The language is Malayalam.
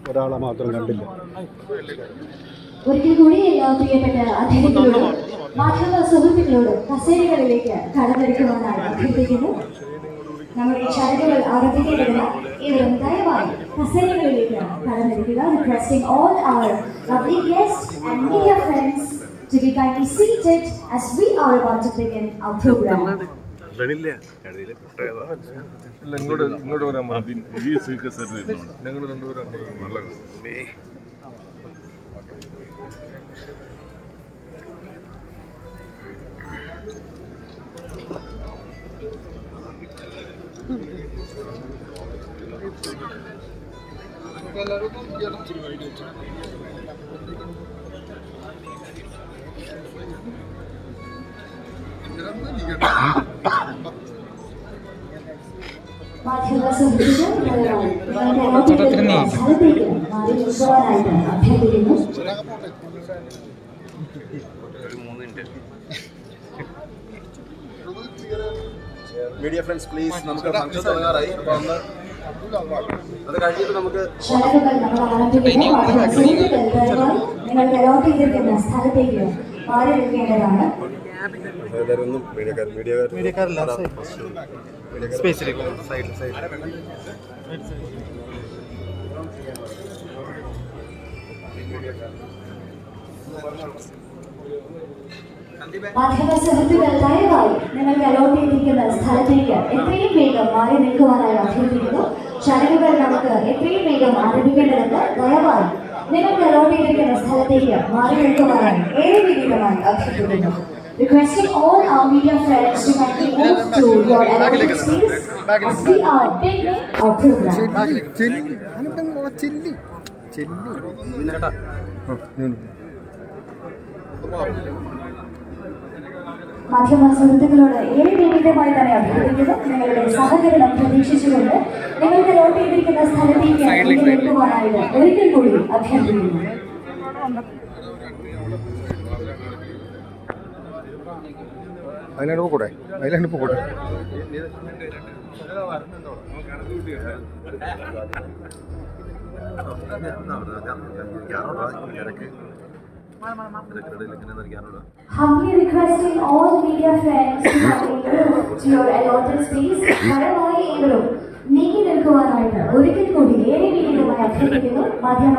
ഒരാളെ മാത്രം കണ്ടില്ല ഒരിക്കൽ കൂടി എല്ലാ പ്രിയപ്പെട്ട അതിഥികളോട് മാധ്യമ സുഹൃത്തുക്കളോട് കസേരകളിലേക്ക് കടന്നെടുക്കുവാനാണ് അഭ്യർത്ഥിക്കുന്നു നമ്മുടെ ഈ ചടങ്ങുകൾ ആരംഭിക്കുന്നതിന് ഇവരും ദയവായി കസേരകളിലേക്ക് കടന്നെടുക്കുക requesting all our lovely guests and media friends to be kindly seated as we are about to begin our program. ഇല്ല ഇങ്ങോട്ട് ഇങ്ങോട്ട് വരാൻ മതി ഞങ്ങൾ രണ്ടുപേരും നല്ല മാധ്യമ സുഹൃത്തുക്കൾ ദയവായി നിങ്ങളുടെ allotted സ്ഥലത്തേക്ക് മാറി നിൽക്കുവാനായിട്ട് അഭ്യർത്ഥിക്കുന്നു മീഡിയ ഫ്രണ്ട്സ് പ്ലീസ് നമുക്ക് ഫംഗ്ഷൻ തുടങ്ങാറായി അപ്പോൾ ഒന്ന് അത് കഴിഞ്ഞിട്ട് നമുക്ക് ചടങ്ങുകൾ നമ്മൾ ആരംഭിക്കുന്നു മാധ്യമ സുഹൃത്തുക്കൾ ദയവായി നിങ്ങൾക്ക് അലോട്ട് ചെയ്തിരിക്കുന്ന സ്ഥലത്തേക്ക് മാറി നിൽക്കേണ്ടതാണ് എല്ലാവരും ഒന്നും മീഡിയക്കാർ മീഡിയക്കാർ മീഡിയക്കാരല്ല സ്പേസിലേക്ക് സൈഡിൽ സൈഡിൽ മാധ്യമ സുഹൃത്തുക്കൾ ദയവായി നിങ്ങൾക്ക് അലോട്ട് ചെയ്തിരിക്കുന്ന സ്ഥലത്തേക്ക് എത്രയും വേഗം മാറി നിൽക്കുവാനായി അഭ്യർത്ഥിക്കുന്നു ചടങ്ങുകൾ നമുക്ക് എത്രയും വേഗം ആരംഭിക്കേണ്ടതെന്ന് ദയവായി നിങ്ങൾക്ക് അലോട്ട് ചെയ്തിരിക്കുന്ന സ്ഥലത്തേക്ക് മാറി നിൽക്കുവാനായി ഏറെ വിനീതമായി അഭ്യർത്ഥിക്കുന്നു Requesting all our media friends to kindly move to your allotted space as we are beginning our program. ചെല്ലി അനന്തം ചെല്ലി ചെല്ലി മാധ്യമ സുഹൃത്തുക്കളോട് ഏറെ വിനീതമായി തന്നെ അഭ്യർത്ഥിക്കുന്നു നിങ്ങളുടെ സഹകരണം പ്രതീക്ഷിച്ചുകൊണ്ട് നിങ്ങൾക്ക് ലോട്ട് ചെയ്തിരിക്കുന്ന സ്ഥലത്തേക്ക് നിൽക്കുവാനായിട്ട് ഒരിക്കൽ കൂടി അഭ്യർത്ഥിക്കുന്നു അതിലാണ് കൂടെ അതിലാണ് ഇപ്പോൾ കൂടെ Humbly requesting all media friends to kindly move to your allotted space. പരമായി ഏവരും നീങ്ങി നിൽക്കുവാനായിട്ട് ഒരിക്കൽ കൂടി ഏറെ വിനീതമായി അഭ്യർത്ഥിക്കുന്നു മാധ്യമ